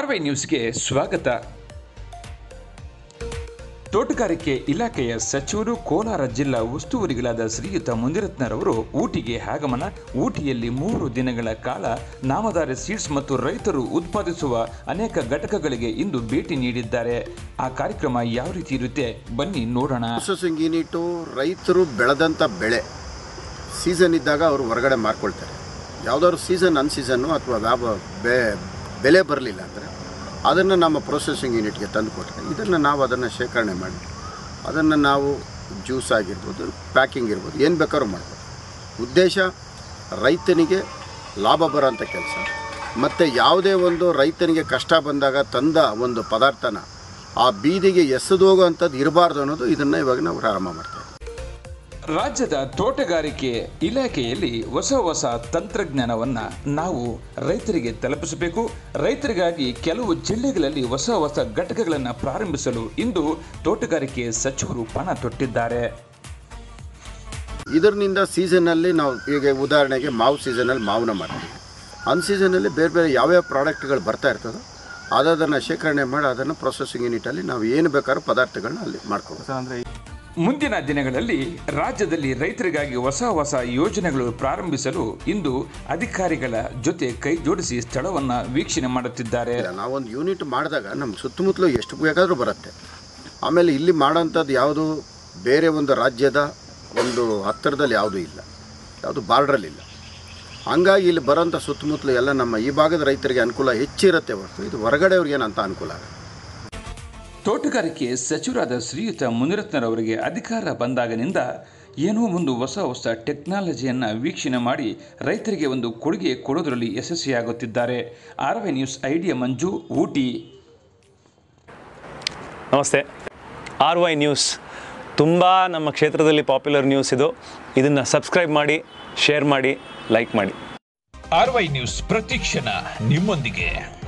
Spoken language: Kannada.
ಆರ್ವೈ ನ್ಯೂಸ್ಗೆ ಸ್ವಾಗತ ತೋಟಗಾರಿಕೆ ಇಲಾಖೆಯ ಸಚಿವರು ಕೋಲಾರ ಜಿಲ್ಲಾ ಉಸ್ತುವಾರಿಗಳಾದ ಶ್ರೀಯುತ ಮುನಿರತ್ನರವರು ಊಟಿಗೆ ಆಗಮನ ಊಟಿಯಲ್ಲಿ ಮೂರು ದಿನಗಳ ಕಾಲ ನಾಮಧಾರಿ ಸೀಡ್ಸ್ ಮತ್ತು ರೈತರು ಉತ್ಪಾದಿಸುವ ಅನೇಕ ಘಟಕಗಳಿಗೆ ಇಂದು ಭೇಟಿ ನೀಡಿದ್ದಾರೆ ಆ ಕಾರ್ಯಕ್ರಮ ಯಾವ ರೀತಿ ಇರುತ್ತೆ ಬನ್ನಿ ನೋಡೋಣ ಪ್ರೊಸೆಸಿಂಗ್ ಯೂನಿಟು ರೈತರು ಬೆಳೆದಂಥ ಬೆಳೆ ಸೀಸನ್ ಇದ್ದಾಗ ಅವರು ಹೊರಗಡೆ ಮಾರ್ಕೊಳ್ತಾರೆ ಯಾವುದಾದ್ರು ಸೀಸನ್ ಅನ್ ಸೀಸನ್ನು ಅಥವಾ ವ್ಯಾಪ ಬೆ ಬೆಲೆ ಬರಲಿಲ್ಲ ಅಂದರೆ ಅದನ್ನು ನಮ್ಮ ಪ್ರೊಸೆಸಿಂಗ್ ಯೂನಿಟ್ಗೆ ತಂದು ಕೊಟ್ಟರೆ ಇದನ್ನು ನಾವು ಅದನ್ನು ಶೇಖರಣೆ ಮಾಡಿ ಅದನ್ನು ನಾವು ಜ್ಯೂಸ್ ಆಗಿರ್ಬೋದು ಪ್ಯಾಕಿಂಗ್ ಇರ್ಬೋದು ಏನು ಬೇಕಾದ್ರೂ ಮಾಡ್ಬೋದು ಉದ್ದೇಶ ರೈತನಿಗೆ ಲಾಭ ಬರೋಂಥ ಕೆಲಸ ಮತ್ತು ಯಾವುದೇ ಒಂದು ರೈತನಿಗೆ ಕಷ್ಟ ಬಂದಾಗ ತಂದ ಒಂದು ಪದಾರ್ಥನ ಆ ಬೀದಿಗೆ ಎಸೆದು ಹೋಗುವಂಥದ್ದು ಇರಬಾರ್ದು ಅನ್ನೋದು ಇದನ್ನು ಇವಾಗ ನಾವು ಪ್ರಾರಂಭ ಮಾಡ್ತೇವೆ ರಾಜ್ಯದ ತೋಟಗಾರಿಕೆ ಇಲಾಖೆಯಲ್ಲಿ ಹೊಸ ಹೊಸ ತಂತ್ರಜ್ಞಾನವನ್ನ ನಾವು ರೈತರಿಗೆ ತಲುಪಿಸಬೇಕು ರೈತರಿಗಾಗಿ ಕೆಲವು ಜಿಲ್ಲೆಗಳಲ್ಲಿ ಹೊಸ ಹೊಸ ಘಟಕಗಳನ್ನು ಪ್ರಾರಂಭಿಸಲು ಇಂದು ತೋಟಗಾರಿಕೆ ಸಚಿವರು ಪಣ ತೊಟ್ಟಿದ್ದಾರೆ ಇದರಿಂದ ಸೀಸನ್ನಲ್ಲಿ ನಾವು ಈಗ ಉದಾಹರಣೆಗೆ ಮಾವು ಸೀಸನಲ್ಲಿ ಮಾವನ್ನ ಮಾಡ್ತೀವಿ ಅನ್ ಸೀಸನಲ್ಲಿ ಬೇರೆ ಬೇರೆ ಯಾವ್ಯಾವ ಪ್ರಾಡಕ್ಟ್ಗಳು ಬರ್ತಾ ಇರ್ತದೋ ಅದನ್ನು ಶೇಖರಣೆ ಮಾಡಿ ಅದನ್ನು ಪ್ರೊಸೆಸಿಂಗ್ ಯೂನಿಟಲ್ಲಿ ನಾವು ಏನು ಬೇಕಾದ್ರೂ ಪದಾರ್ಥಗಳನ್ನ ಅಲ್ಲಿ ಮಾಡ್ಕೋಬೋದು ಮುಂದಿನ ದಿನಗಳಲ್ಲಿ ರಾಜ್ಯದಲ್ಲಿ ರೈತರಿಗಾಗಿ ಹೊಸ ಹೊಸ ಯೋಜನೆಗಳು ಪ್ರಾರಂಭಿಸಲು ಇಂದು ಅಧಿಕಾರಿಗಳ ಜೊತೆ ಕೈ ಜೋಡಿಸಿ ಸ್ಥಳವನ್ನು ವೀಕ್ಷಣೆ ಮಾಡುತ್ತಿದ್ದಾರೆ ಇಲ್ಲ ನಾವೊಂದು ಯೂನಿಟ್ ಮಾಡಿದಾಗ ನಮ್ಮ ಸುತ್ತಮುತ್ತಲು ಎಷ್ಟು ಬೇಕಾದರೂ ಬರುತ್ತೆ ಆಮೇಲೆ ಇಲ್ಲಿ ಮಾಡೋಂಥದ್ದು ಯಾವುದು ಬೇರೆ ಒಂದು ರಾಜ್ಯದ ಒಂದು ಹತ್ತಿರದಲ್ಲಿ ಯಾವುದೂ ಇಲ್ಲ ಯಾವುದು ಬಾರ್ಡ್ರಲ್ಲಿಲ್ಲ ಹಂಗಾಗಿ ಇಲ್ಲಿ ಬರೋಂಥ ಸುತ್ತಮುತ್ತಲು ಎಲ್ಲ ನಮ್ಮ ಈ ಭಾಗದ ರೈತರಿಗೆ ಅನುಕೂಲ ಹೆಚ್ಚಿರುತ್ತೆ ಹೊರತು ಇದು ಹೊರಗಡೆಯವ್ರಿಗೆ ಅಂತ ಅನುಕೂಲ ಆಗಲ್ಲ ತೋಟಗಾರಿಕೆ ಸಚಿವರಾದ ಶ್ರೀಯುತ ಮುನಿರತ್ನರವರಿಗೆ ಅಧಿಕಾರ ಬಂದಾಗನಿಂದ ಏನೋ ಒಂದು ಹೊಸ ಹೊಸ ಟೆಕ್ನಾಲಜಿಯನ್ನು ವೀಕ್ಷಣೆ ಮಾಡಿ ರೈತರಿಗೆ ಒಂದು ಕೊಡುಗೆ ಕೊಡೋದರಲ್ಲಿ ಯಶಸ್ವಿಯಾಗುತ್ತಿದ್ದಾರೆ R Y news idea Manju Ooty ನಮಸ್ತೆ ಆರ್ ವೈ ನ್ಯೂಸ್ ತುಂಬ ನಮ್ಮ ಕ್ಷೇತ್ರದಲ್ಲಿ ಪಾಪ್ಯುಲರ್ ನ್ಯೂಸ್ ಇದು ಇದನ್ನು ಸಬ್ಸ್ಕ್ರೈಬ್ ಮಾಡಿ ಶೇರ್ ಮಾಡಿ ಲೈಕ್ ಮಾಡಿ ಆರ್ವೈ ನ್ಯೂಸ್ ಪ್ರತಿಕ್ಷಣ ನಿಮ್ಮೊಂದಿಗೆ